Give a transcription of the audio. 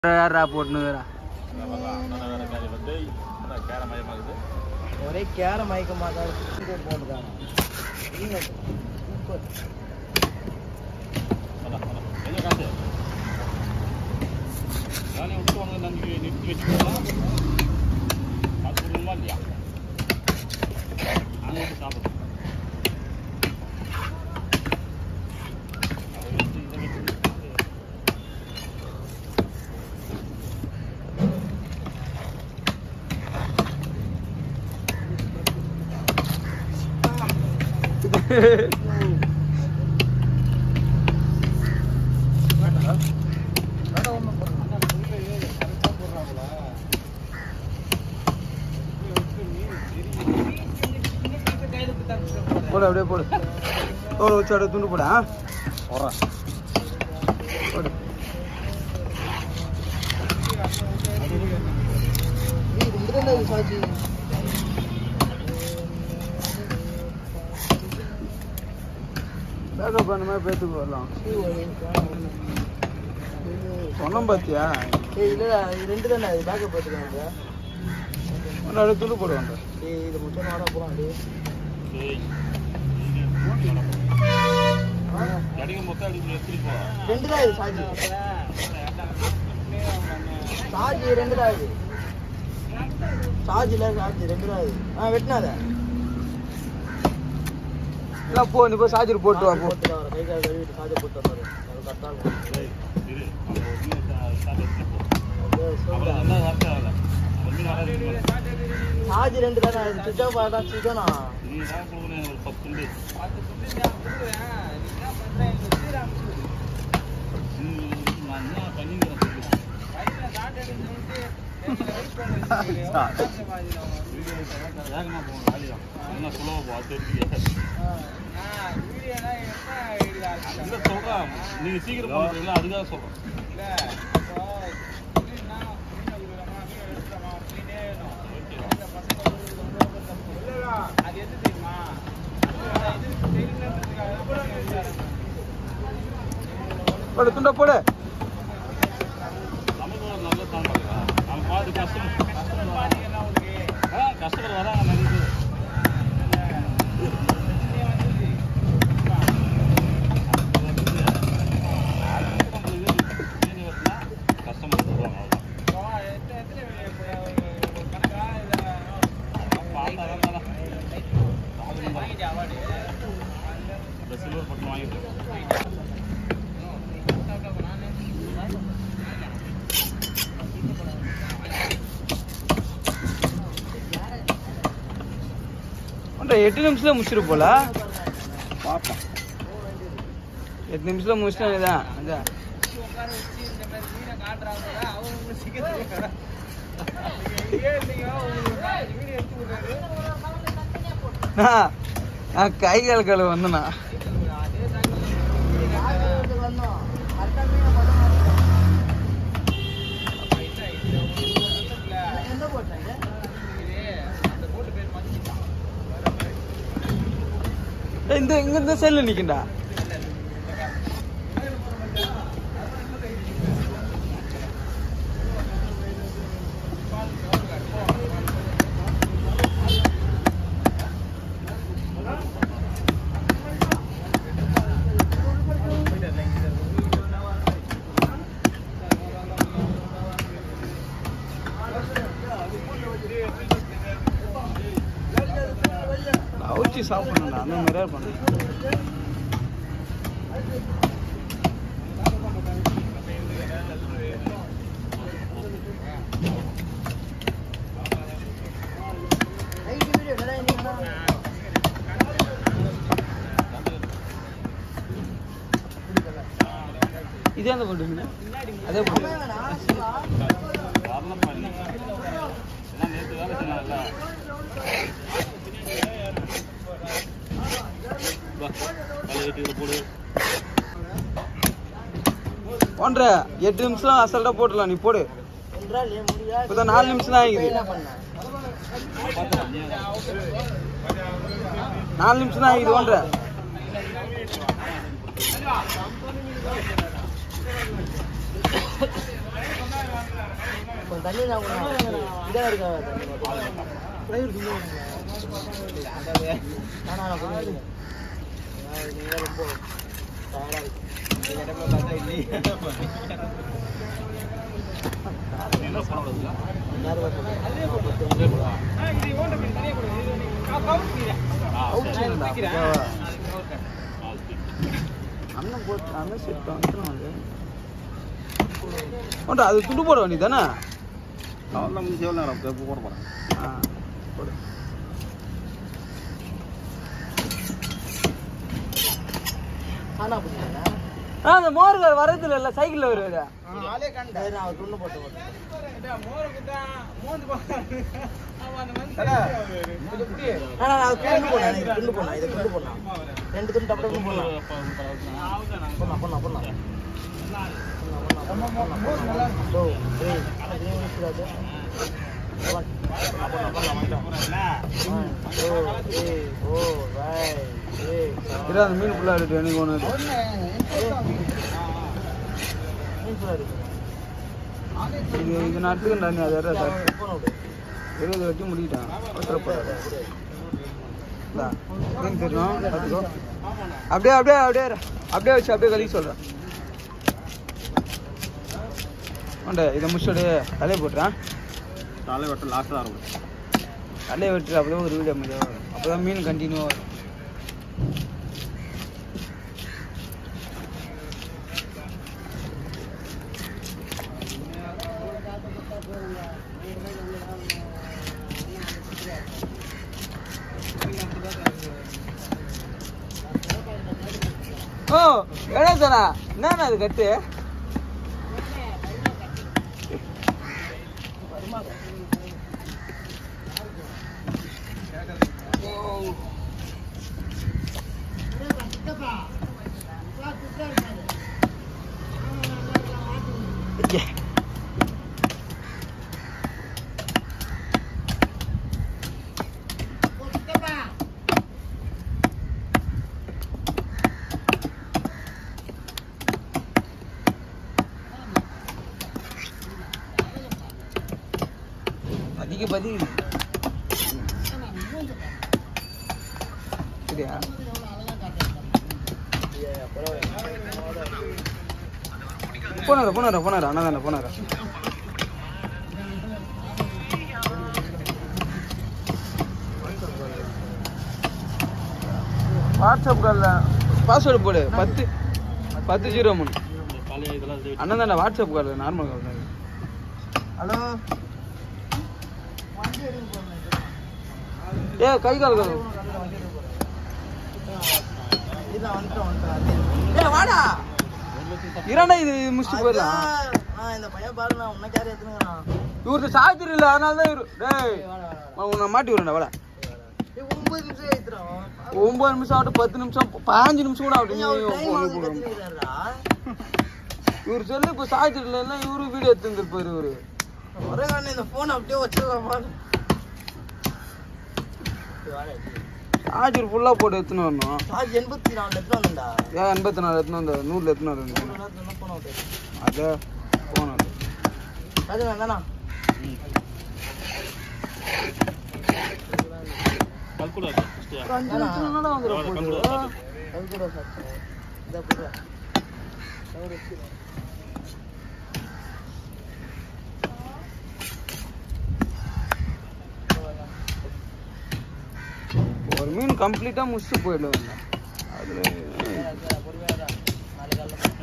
யாரா போட்டுனுக்குறா ஒரே கேர மயக்கமா தான் இருக்கு. போட்டுருக்காங்க சூப்பர் போடு அப்படியே போடு ஓ வச்சு துண்டு போடா போடு இது ரெண்டு தான் இது சாட்சி பேக்கப் பண்ண மாதிரி பேத்துக்கு வரலாம் இது ஒரு- சொன்னம் பார்த்தியா ஏய் இல்ல இது ரெண்டு தானே இது பேக்கப் பார்த்துக்காங்க ஒன்று அப்படியே துண்டு போடுவாங்க ஏய் இது மட்டும் நாடா போலாம் அப்படியே ரெண்டு தான் இது சார்ஜ் சார்ஜ் ரெண்டு தான் இது சார்ஜ் இல்ல சார்ஜ் ரெண்டு தான் இது ஆ வெட்டினாத இல்லை போ நீ போய் சார்ஜர் போட்டு வா போ போட்டு வர கை கால் கழுவிட்டு சார்ஜ் போட்டு வர அது கரெக்டா இருக்கும் அப்படியே சொல்றேன். சார்ஜ் ரெண்டு தானே இது சுவிட்ச் ஆஃப் ஆகிட்டா சுத்தனா நீங்க சீக்கிரம் பண்றீங்களா அதுக்காக சொல்றேன் போடு துண்டை போடு நமக்கு ஒரு நல்ல சாம்பார் நம்ம பாதி கஸ்டமர் கஸ்டமர் வராங்க நிறைய பேர் கஸ்டமர் வருவாங்க சில்வர் பட்டம் வாங்கிட்டு ஒன்றா எட்டு நிமிஷத்துல முடிச்சிட்டு போல பார்ப்போம் எட்டு நிமிஷத்துல முடிச்சிட்டேன் இதான் அதான் நான் நான் கை கால் கழுவு வந்தேண்ணா டேய், இந்த இங்க இந்த செல்ல நிக்கண்டா அவிச்சு சாப்பிடணும்டா அந்த மாதிரியா பண்ணு இதே அந்த போட்டு அதே போட்டு வரல பண்ணி ஏன்னா நேற்று வேலை செய்யலாம்ல வா, வேலை வெட்டி இதை போடு ஒன்றரை எட்டு நிமிஷம் அசல்ட்டா போட்டுடலாம் நீ போடு இப்பதான் நாலு நிமிஷம் தான் ஆகுது நாலு நிமிஷம் தான் ஆகுது ஒன்றரை கொஞ்சம் தண்ணி நான் கொஞ்சம் இதாக இருக்கா தண்ணி நானா நான் கொஞ்சம் நீங்கள் ரொம்ப டயர்டாக இருக்கு என்ன பண்ண விடுறதுல யார் வரணும் அண்ணன் போட்டு அண்ணன் செட் வந்துடும் அது அது துண்டு போட வேண்டியது தானே அவ்வளோ முடிஞ்சு எவ்வளோ நேரம் இப்போ போட போகிறேன் ஆ போடு ஆனா அப்படிங்களா ஆ அந்த மோர்கள் வரதுல இல்லை சைக்கிளில் வருவாரு ஆளே கண்ட சரி நான் துண்டு போட்டு போட்டேன் ஆனா நான் துண்டு போனேன் இது துண்டு போனேன் இது துண்டு போனேன் ரெண்டு துண்டு டப்பு டப்பு போடலாம் போடலாம் போடலாம் போடலாம் ஓ ஏய் அது ஏன் நிற்கிறாது One. போடலாம், போடலாம், போடலாம். One, two, three, four, five, six, seven. இரு அந்த மீன் ஃபுல்லாக இருக்கு எனக்கு ஒன்று மீன் full ஆ இருக்கு. இது இது நட்டுக்கு தண்ணி அது வேற சார் போன விடு. இருபது வெட்டி முடிக்கிட்டான் அவசரப்படாத இந்தா, மீன் தெரியணும் பார்த்துக்கோ அப்படியே அப்படியே அப்படியே இரு. அப்படியே வச்சு அப்படியே கழுவி சொல்கிறேன் ஆண்டா இதை முடிச்சுட்டு தலையை போட்டுறேன் காலை வெட்ட லாஸ்ட்டாக இருக்கும் தலையை விட்டு அப்படியே ஒரு வீடியோ மாதிரி வரும் அப்போ தான் மீன் கண்டினியூ வரும் ஓ என்ன சொன்னா என்னண்ணா அது கட்டு பதிக்கு பதி சரியா போனாரா போனாரா போனாரா அண்ணா தானே போனாரா வாட்ஸ்அப் காலில் பாஸ்வேர்டு போடு பத்து பத்து ஜீரோ மூணு காலையில் இதெல்லாம் இது அண்ணன் தானே வாட்ஸ்அப் கால் நார்மல் கால் தான் ஹலோ ஏ கை கால் கால் இதான் வந்துட்டோம் வந்துட்டோம் ஏய் வாடா இரண்டா இது முடிச்சுட்டு போயிடலாம் அதான். ஆ, இந்த பையன் பாரு நான் உன்னை கேரி எடுத்துனுங்கண்ணா இவருக்கு சார்ஜர் இல்லை அதனால தான் இவரு டேய் வாடா வாடா நான் உன்னை மாட்டி விடுறேன் வாடா ஏய், ஒன்பது நிமிஷம் ஏத்துறோம் ஒன்பது நிமிஷம் ஆகட்டும் பத்து நிமிஷம் பாஞ்சு நிமிஷம் கூட ஆகட்டும் நீ அவர் நீ டைம் phone ஆகுது போடுங்க. கத்தினுக்கிறாருடா. இவர் சொல்லு இப்போ சார்ஜர் இல்லைன்னா இவரு வீடியோ எடுத்துருப்பாரு இவரு ஒரே காரணம் இந்த போன் அப்படியே வச்சிடலாமா சார்ஜர் ஃபுல்லாக போட்டு எடுத்துன்னு வரணும் சார்ஜ் எண்பத்தி நாலு எடுத்து வந்தேன்டா ஏன் எண்பத்தி நாலு எடுத்துன்னு வந்த நூறுல எடுத்துன்னு வர மூணு நேரத்துல என்ன போன விட்டு அதை போனது அது வேண்டாண்ணா கல்குலேட்டர் ஃபஸ்ட்டு ஒரு அஞ்சு நிமிஷம் என்னடா வந்துட போகுது அது கூட சாப்பிட்டேன் இதை போடுறேன் எவ்வளோ வச்சுக்கிறேன் ஒரு மீன் கம்ப்ளீட்டாக முடிச்சுட்டு போயிடுவாங்க அதில் பொறுமையாக நாளைக்கு காலையில்